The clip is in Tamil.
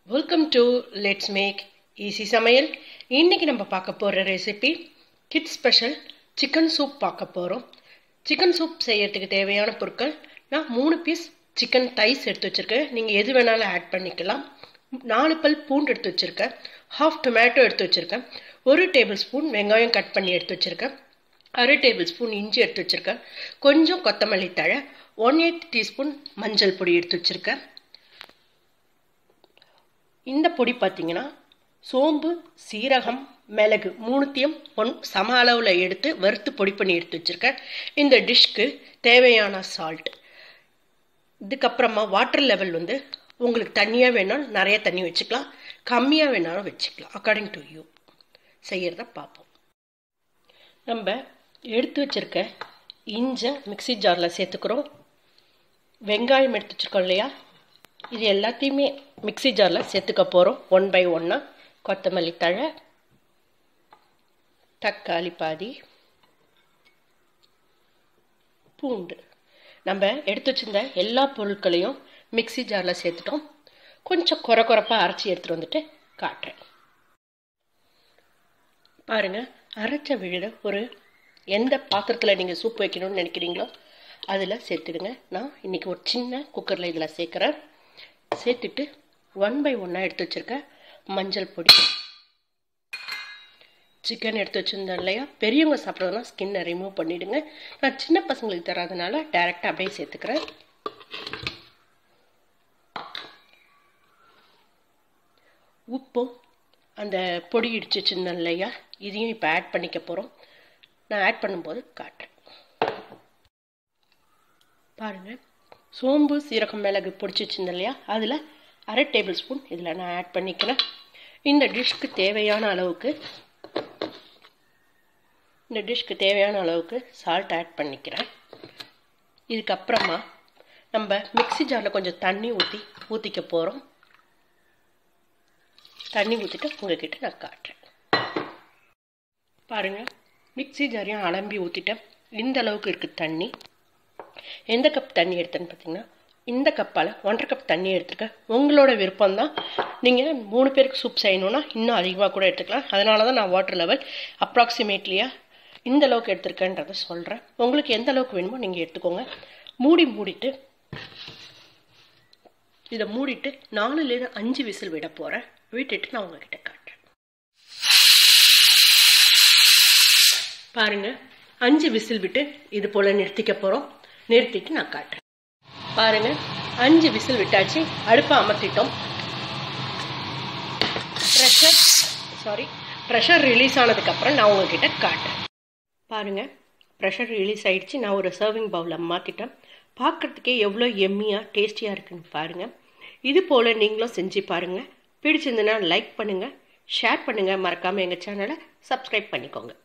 welcome to let's make easy சமையல் இன்னைக்கு நம்ம பார்க்க போகிற recipe kids special chicken soup பார்க்க போகிறோம் சிக்கன் சூப் செய்யறதுக்கு தேவையான பொருட்கள் நான் மூணு பீஸ் சிக்கன் தைஸ் எடுத்து வச்சுருக்கேன் நீங்கள் எது வேணாலும் ஆட் பண்ணிக்கலாம் நாலு பல் பூண்டு எடுத்து வச்சுருக்கேன் ஹாஃப் டொமேட்டோ எடுத்து வச்சுருக்கேன் ஒரு டேபிள் ஸ்பூன் வெங்காயம் கட் பண்ணி எடுத்து வச்சுருக்கேன் அரை டேபிள் ஸ்பூன் இஞ்சி எடுத்து வச்சுருக்கேன் கொஞ்சம் கொத்தமல்லி தழை ஒன் எயிட் டீஸ்பூன் மஞ்சள் பொடி எடுத்து வச்சுருக்கேன் இந்த பொடி பார்த்தீங்கன்னா சோம்பு சீரகம் மிளகு மூணுத்தையும் ஒன் சம அளவில் எடுத்து வறுத்து பொடி பண்ணி எடுத்து வச்சுருக்கேன் இந்த டிஷ்க்கு தேவையான சால்ட் இதுக்கப்புறமா வாட்டர் லெவல் வந்து உங்களுக்கு தண்ணியாக வேணாலும் நிறைய தண்ணி வச்சுக்கலாம் கம்மியாக வேணாலும் வச்சுக்கலாம் அக்கார்டிங் டு யூ செய்கிறத பார்ப்போம் நம்ம எடுத்து வச்சுருக்க இஞ்சை மிக்சி ஜாரில் சேர்த்துக்கிறோம் வெங்காயம் எடுத்து வச்சுருக்கோம் இல்லையா இது எல்லாத்தையுமே மிக்சி ஜாரில் சேர்த்துக்க போகிறோம் ஒன் பை ஒன்னாக கொத்தமல்லி தழை தக்காளி பாதி பூண்டு நம்ம எடுத்து வச்சிருந்த எல்லா பொருட்களையும் மிக்சி ஜாரில் சேர்த்துட்டோம் கொஞ்சம் குறை குறைப்பாக அரைச்சி எடுத்துகிட்டு வந்துட்டு காட்டுறேன் பாருங்கள் அரைச்ச விழுத ஒரு எந்த பாத்திரத்தில் நீங்கள் சூப் வைக்கணும்னு நினைக்கிறீங்களோ அதில் சேர்த்துடுங்க நான் இன்றைக்கி ஒரு சின்ன குக்கரில் இதில் சேர்க்குறேன் சேர்த்துட்டு ஒன் பை ஒன்னாக எடுத்து வச்சுருக்கேன் மஞ்சள் பொடி சிக்கன் எடுத்து வச்சுருந்தேன் இல்லையா பெரியவங்க சாப்பிட்றதுனா ஸ்கின்னை ரிமூவ் பண்ணிவிடுங்க நான் சின்ன பசங்களுக்கு தராதனால டைரெக்டாக அப்படியே சேர்த்துக்கிறேன் உப்பும் அந்த பொடி இடிச்சு வச்சுருந்தேன் இல்லையா இதையும் இப்போ ஆட் பண்ணிக்க போகிறோம் நான் ஆட் பண்ணும்போது காட்டுறேன் பாருங்கள் சோம்பு சீரகம் மிளகு பொடிச்சு வச்சுருந்தேன் இல்லையா அதில் அரை டேபிள் ஸ்பூன் இதில் நான் ஆட் பண்ணிக்கிறேன் இந்த டிஷ்க்கு தேவையான அளவுக்கு இந்த டிஷ்க்கு தேவையான அளவுக்கு சால்ட் ஆட் பண்ணிக்கிறேன் இதுக்கப்புறமா நம்ம மிக்சி ஜாரில் கொஞ்சம் தண்ணி ஊற்றி ஊற்றிக்க போகிறோம் தண்ணி ஊற்றிட்டு உங்ககிட்ட நான் காட்டுறேன் பாருங்கள் மிக்சி ஜாரையும் அலம்பி ஊற்றிட்டேன் இந்த அளவுக்கு இருக்குது தண்ணி எந்த கப் தண்ணி எடுத்தேன்னு பார்த்தீங்கன்னா இந்த கப்பால் ஒன்றரை கப் தண்ணி எடுத்துருக்கேன் உங்களோட விருப்பம் தான் நீங்கள் மூணு பேருக்கு சூப் செய்யணுன்னா இன்னும் அதிகமாக கூட எடுத்துக்கலாம் அதனால தான் நான் வாட்டர் லெவல் அப்ராக்சிமேட்லியாக இந்த அளவுக்கு எடுத்திருக்கேன்றதை சொல்கிறேன் உங்களுக்கு எந்த அளவுக்கு வேணுமோ நீங்கள் எடுத்துக்கோங்க மூடி மூடிட்டு இதை மூடிட்டு நாலுலேருந்து அஞ்சு விசில் விட போகிறேன் விட்டுட்டு நான் உங்ககிட்ட காட்டுறேன் பாருங்கள் அஞ்சு விசில் விட்டு இது போல் நிறுத்திக்க போகிறோம் நிறுத்திட்டு நான் காட்டுறேன் பாருங்க அஞ்சு விசில் விட்டாச்சு அடுப்பை அமர்த்திட்டோம் ப்ரெஷர் சாரி ப்ரெஷர் ரிலீஸ் ஆனதுக்கப்புறம் நான் உங்ககிட்ட காட்டுறேன் பாருங்க ப்ரெஷர் ரிலீஸ் ஆயிடுச்சு நான் ஒரு சர்விங் பவுலில் மாற்றிட்டேன் பார்க்குறதுக்கே எவ்வளோ எம்மியாக டேஸ்டியாக இருக்குன்னு பாருங்கள் இது போல் நீங்களும் செஞ்சு பாருங்கள் பிடிச்சிருந்துன்னா லைக் பண்ணுங்கள் ஷேர் பண்ணுங்கள் மறக்காமல் எங்கள் சேனலை சப்ஸ்கிரைப் பண்ணிக்கோங்க